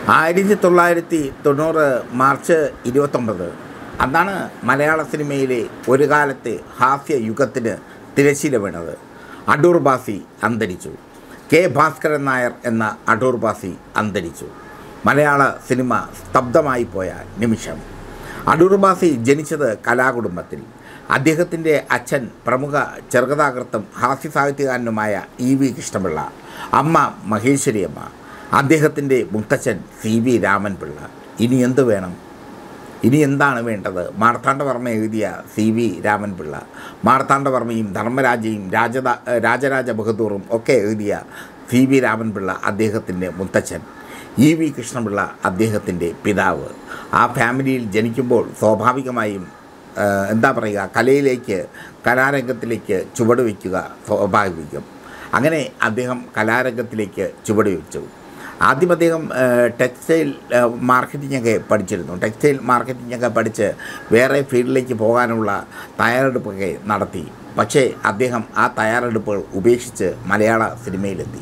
ആയിരത്തി തൊള്ളായിരത്തി തൊണ്ണൂറ് മാർച്ച് ഇരുപത്തൊമ്പത് അന്നാണ് മലയാള സിനിമയിലെ ഒരു കാലത്തെ ഹാസ്യ യുഗത്തിന് തിരശ്ശീല വീണത് അടൂർ ബാസി അന്തരിച്ചു കെ ഭാസ്കരൻ നായർ എന്ന അടൂർ ബാസി അന്തരിച്ചു മലയാള സിനിമ സ്തബ്ധമായി പോയ നിമിഷം അടൂർ ബാസി ജനിച്ചത് കലാകുടുംബത്തിൽ അദ്ദേഹത്തിൻ്റെ അച്ഛൻ പ്രമുഖ ചെറുകഥാകൃത്തും ഹാസ്യ സാഹിത്യകാരനുമായ ഇ വി കൃഷ്ണപിള്ള അമ്മ മഹേശ്വരിയമ്മ അദ്ദേഹത്തിൻ്റെ മുത്തച്ഛൻ സി വി രാമൻപിള്ള ഇനി എന്ത് വേണം ഇനി എന്താണ് വേണ്ടത് മാർത്താണ്ഡവർമ്മ എഴുതിയ സി വി രാമൻപിള്ള മാർത്താണ്ഡവർമ്മയും ധർമ്മരാജയും രാജദ രാജരാജ ബഹദൂറും ഒക്കെ എഴുതിയ സി വി രാമൻപിള്ള അദ്ദേഹത്തിൻ്റെ മുത്തച്ഛൻ ഇ വി കൃഷ്ണപിള്ള അദ്ദേഹത്തിൻ്റെ പിതാവ് ആ ഫാമിലിയിൽ ജനിക്കുമ്പോൾ സ്വാഭാവികമായും ആ, എന്താ പറയുക കലയിലേക്ക് കലാരംഗത്തിലേക്ക് ചുവട് വയ്ക്കുക സ്വാഭാവികം അങ്ങനെ അദ്ദേഹം കലാരംഗത്തിലേക്ക് ചുവട് വെച്ചു ആദ്യം അദ്ദേഹം ടെക്സ്റ്റൈൽ മാർക്കറ്റിംഗ് ഒക്കെ പഠിച്ചിരുന്നു ടെക്സ്റ്റൈൽ മാർക്കറ്റിംഗ് ഒക്കെ പഠിച്ച് വേറെ ഫീൽഡിലേക്ക് പോകാനുള്ള തയ്യാറെടുപ്പൊക്കെ നടത്തി പക്ഷേ അദ്ദേഹം ആ തയ്യാറെടുപ്പുകൾ ഉപേക്ഷിച്ച് മലയാള സിനിമയിലെത്തി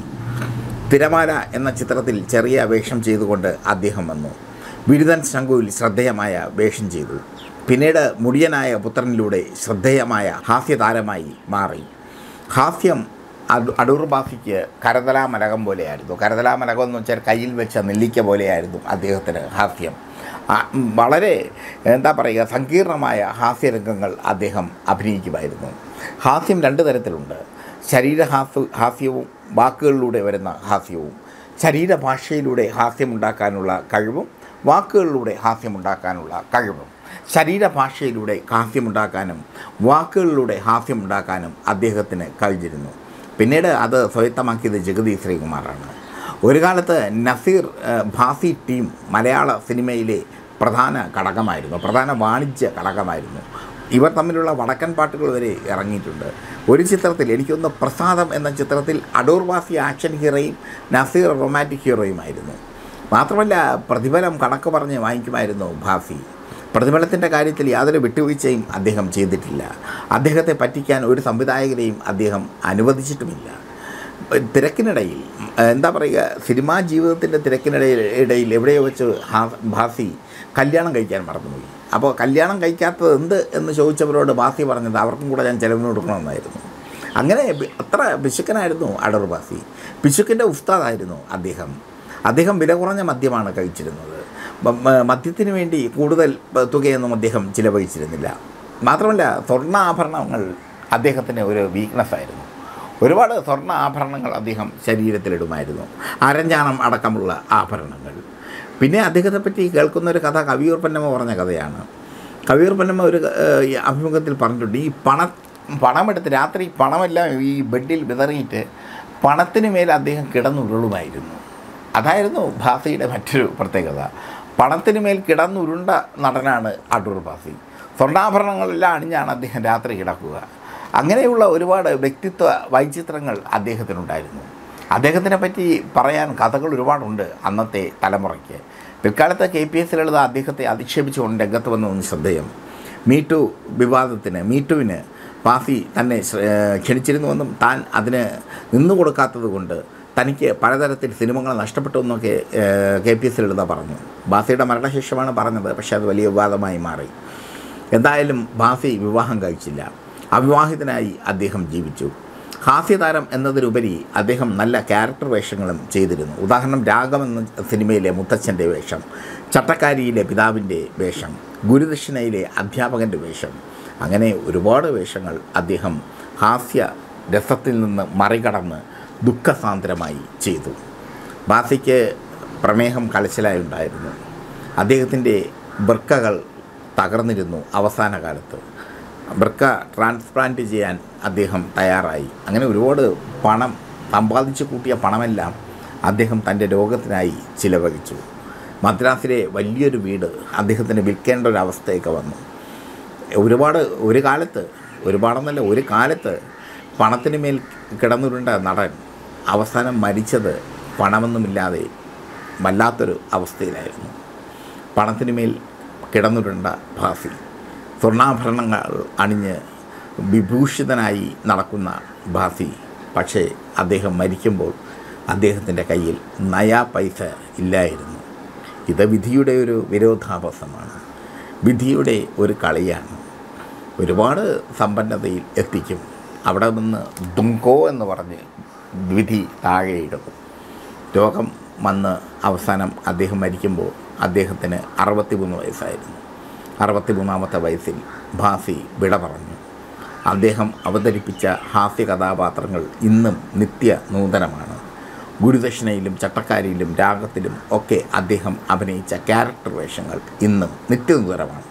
തിരമാല എന്ന ചിത്രത്തിൽ ചെറിയ വേഷം ചെയ്തുകൊണ്ട് അദ്ദേഹം വന്നു ബിരുദൻ ശംഖുവിൽ ശ്രദ്ധേയമായ വേഷം ചെയ്തു പിന്നീട് മുടിയനായ പുത്രനിലൂടെ ശ്രദ്ധേയമായ ഹാസ്യതാരമായി മാറി ഹാസ്യം അടു അടൂർ ബാസിക്ക് കരതലാമലകം പോലെയായിരുന്നു കരതലാമലകം എന്ന് വെച്ചാൽ കയ്യിൽ വെച്ച നെല്ലിക്ക പോലെയായിരുന്നു അദ്ദേഹത്തിന് ഹാസ്യം ആ, ഉം, വളരെ എന്താ പറയുക സങ്കീർണമായ ഹാസ്യരംഗങ്ങൾ അദ്ദേഹം അഭിനയിക്കുമായിരുന്നു ഹാസ്യം രണ്ട് തരത്തിലുണ്ട് ശരീരഹാസ്യ ഹാസ്യവും വാക്കുകളിലൂടെ വരുന്ന ഹാസ്യവും ശരീരഭാഷയിലൂടെ ഹാസ്യമുണ്ടാക്കാനുള്ള കഴിവും വാക്കുകളിലൂടെ ഹാസ്യമുണ്ടാക്കാനുള്ള കഴിവും ശരീരഭാഷയിലൂടെ ഹാസ്യമുണ്ടാക്കാനും വാക്കുകളിലൂടെ ഹാസ്യമുണ്ടാക്കാനും അദ്ദേഹത്തിന് കഴിഞ്ഞിരുന്നു പിന്നീട് അത് സ്വായത്തമാക്കിയത് ജഗതി ശ്രീകുമാറാണ് ഒരു കാലത്ത് നസീർ ഏഹ്, ഭാസി ടീം മലയാള സിനിമയിലെ പ്രധാന ഘടകമായിരുന്നു പ്രധാന വാണിജ്യ ഘടകമായിരുന്നു ഇവർ തമ്മിലുള്ള വടക്കൻ പാട്ടുകൾ വരെ ഇറങ്ങിയിട്ടുണ്ട് ഒരു ചിത്രത്തിൽ എനിക്കൊന്ന് പ്രസാദം എന്ന ചിത്രത്തിൽ അടൂർ വാസി ആക്ഷൻ ഹീറോയും നസീർ റൊമാൻറ്റിക് ഹീറോയുമായിരുന്നു മാത്രമല്ല പ്രതിഫലം കണക്ക് പറഞ്ഞ് വാങ്ങിക്കുമായിരുന്നു ഭാസി പ്രതിഫലത്തിൻ്റെ കാര്യത്തിൽ യാതൊരു വിട്ടുവീഴ്ചയും അദ്ദേഹം ചെയ്തിട്ടില്ല അദ്ദേഹത്തെ പറ്റിക്കാൻ ഒരു സംവിധായകരെയും അദ്ദേഹം അനുവദിച്ചിട്ടുമില്ല തിരക്കിനിടയിൽ എന്താ പറയുക സിനിമാ ജീവിതത്തിൻ്റെ തിരക്കിനിടയിൽ ഇടയിൽ എവിടെയോ വെച്ച് ഹാ- ഭാസി കല്യാണം കഴിക്കാൻ മറന്നുപോയി അപ്പോൾ കല്യാണം കഴിക്കാത്തത് എന്ത് എന്ന് ചോദിച്ചവരോട് ബാസി പറഞ്ഞത് അവർക്കും കൂടെ ഞാൻ ചിലവിന് കൊടുക്കണമെന്നായിരുന്നു അങ്ങനെ ബി- അത്ര പിശുക്കനായിരുന്നു അടൂർ ബാസി പിശുക്കിൻ്റെ ഉസ്താദായിരുന്നു അദ്ദേഹം അദ്ദേഹം വില കുറഞ്ഞ മദ്യമാണ് കഴിച്ചിരുന്നത് മ- മ- മദ്യത്തിന് വേണ്ടി കൂടുതൽ പ- തുകയൊന്നും അദ്ദേഹം ചിലവഴിച്ചിരുന്നില്ല മാത്രമല്ല സ്വർണ്ണ ആഭരണങ്ങൾ അദ്ദേഹത്തിന് ഒരു വീക്ക്നെസ് ആയിരുന്നു ഒരുപാട് സ്വർണ്ണ ആഭരണങ്ങൾ അദ്ദേഹം ശരീരത്തിലിടുമായിരുന്നു അരഞ്ഞാണം അടക്കമുള്ള ആഭരണങ്ങൾ പിന്നെ അദ്ദേഹത്തെ പറ്റി കേൾക്കുന്ന ഒരു കഥ കവിയൂർ പൊന്നമ്മ പറഞ്ഞ കഥയാണ് കവിയൂർ പൊന്നമ്മ ഒരു ഏഹ്, ഈ അഭിമുഖത്തിൽ പറഞ്ഞിട്ടുണ്ട് ഈ പണ പണമെടുത്ത് രാത്രി പണമെല്ലാം ഈ ബെഡിൽ വിതറിയിട്ട് പണത്തിന് മേൽ അദ്ദേഹം കിടന്നുരുളുമായിരുന്നു അതായിരുന്നു ഭാസിയുടെ മറ്റൊരു പ്രത്യേകത പണത്തിന് മേൽ കിടന്നുരുണ്ട നടനാണ് അടൂർ ഭാസി സ്വർണ്ണാഭരണങ്ങളെല്ലാം അണിഞ്ഞാണ് അദ്ദേഹം രാത്രി കിടക്കുക അങ്ങനെയുള്ള ഒരുപാട് വ്യക്തിത്വ വൈചിത്രങ്ങൾ അദ്ദേഹത്തിനുണ്ടായിരുന്നു അദ്ദേഹത്തിനെ പറ്റി പറയാൻ കഥകൾ ഒരുപാടുണ്ട് അന്നത്തെ തലമുറയ്ക്ക് പിൽക്കാലത്ത് കെ പി എസ് ലളിത അദ്ദേഹത്തെ അധിക്ഷേപിച്ചുകൊണ്ട് രംഗത്ത് വന്നതെന്ന് ശ്രദ്ധേയം മീറ്റു വിവാദത്തിന് മീറ്റുവിന് പാസി തന്നെ ശ്ര- ഏഹ് ക്ഷണിച്ചിരുന്നുവെന്നും താൻ അതിന് നിന്നു കൊടുക്കാത്തത് കൊണ്ട് തനിക്ക് പലതരത്തിൽ സിനിമകൾ നഷ്ടപ്പെട്ടു എന്നൊക്കെ ഏഹ് കെ പി എസ് ലളിത പറഞ്ഞു ബാസിയുടെ മരണശേഷമാണ് പറഞ്ഞത് പക്ഷേ അത് വലിയ വിവാദമായി മാറി എന്തായാലും ബാസി വിവാഹം കഴിച്ചില്ല അവിവാഹിതനായി അദ്ദേഹം ജീവിച്ചു ഹാസ്യതാരം എന്നതിലുപരി അദ്ദേഹം നല്ല ക്യാരക്ടർ വേഷങ്ങളും ചെയ്തിരുന്നു ഉദാഹരണം രാഗം എന്ന സിനിമയിലെ മുത്തച്ഛൻ്റെ വേഷം ചട്ടക്കാരിയിലെ പിതാവിൻ്റെ വേഷം ഗുരുദക്ഷിണയിലെ അധ്യാപകൻ്റെ വേഷം അങ്ങനെ ഒരുപാട് വേഷങ്ങൾ അദ്ദേഹം ഹാസ്യ രസത്തിൽ നിന്ന് മറികടന്ന് ദുഃഖസാന്ദ്രമായി ചെയ്തു ബാസിക്ക് പ്രമേഹം കലശലായി ഉണ്ടായിരുന്നു അദ്ദേഹത്തിൻ്റെ വൃക്കകൾ തകർന്നിരുന്നു അവസാന കാലത്ത് വൃക്ക ട്രാൻസ്പ്ലാന്റ് ചെയ്യാൻ അദ്ദേഹം തയ്യാറായി അങ്ങനെ ഒരുപാട് പണം സമ്പാദിച്ചു കൂട്ടിയ പണമെല്ലാം അദ്ദേഹം തൻ്റെ രോഗത്തിനായി ചിലവഴിച്ചു മദ്രാസിലെ വലിയൊരു വീട് അദ്ദേഹത്തിന് വിൽക്കേണ്ട ഒരു അവസ്ഥയൊക്കെ വന്നു ഒരുപാട് ഒരു കാലത്ത് ഒരുപാടെന്നല്ല ഒരു കാലത്ത് പണത്തിന് മേൽ കിടന്നുരുണ്ട നടൻ അവസാനം മരിച്ചത് പണമൊന്നുമില്ലാതെ വല്ലാത്തൊരു അവസ്ഥയിലായിരുന്നു പണത്തിന് മേൽ കിടന്നുരുണ്ട ഭാസി സ്വർണ്ണാഭരണങ്ങൾ അണിഞ്ഞ് വിഭൂഷിതനായി നടക്കുന്ന ഭാസി പക്ഷേ അദ്ദേഹം മരിക്കുമ്പോൾ അദ്ദേഹത്തിൻ്റെ കയ്യിൽ നയാ പൈസ ഇല്ലായിരുന്നു ഇത് വിധിയുടെ ഒരു വിരോധാഭാസമാണ് വിധിയുടെ ഒരു കളിയാണ് ഒരുപാട് സമ്പന്നതയിൽ എത്തിക്കും അവിടെ നിന്ന് ദുങ്കോ എന്ന് പറഞ്ഞ് വിധി താഴെയിടും രോഗം വന്ന് അവസാനം അദ്ദേഹം മരിക്കുമ്പോൾ അദ്ദേഹത്തിന് അറുപത്തിമൂന്ന് വയസ്സായിരുന്നു അറുപത്തിമൂന്നാമത്തെ വയസ്സിൽ ഭാസി വിട പറഞ്ഞു അദ്ദേഹം അവതരിപ്പിച്ച ഹാസ്യ കഥാപാത്രങ്ങൾ ഇന്നും നിത്യ നൂതനമാണ് ഗുരുദക്ഷിണയിലും ചട്ടക്കാരിയിലും രാഗത്തിലും ഒക്കെ അദ്ദേഹം അഭിനയിച്ച ക്യാരക്ടർ വേഷങ്ങൾ ഇന്നും നിത്യനൂതനമാണ്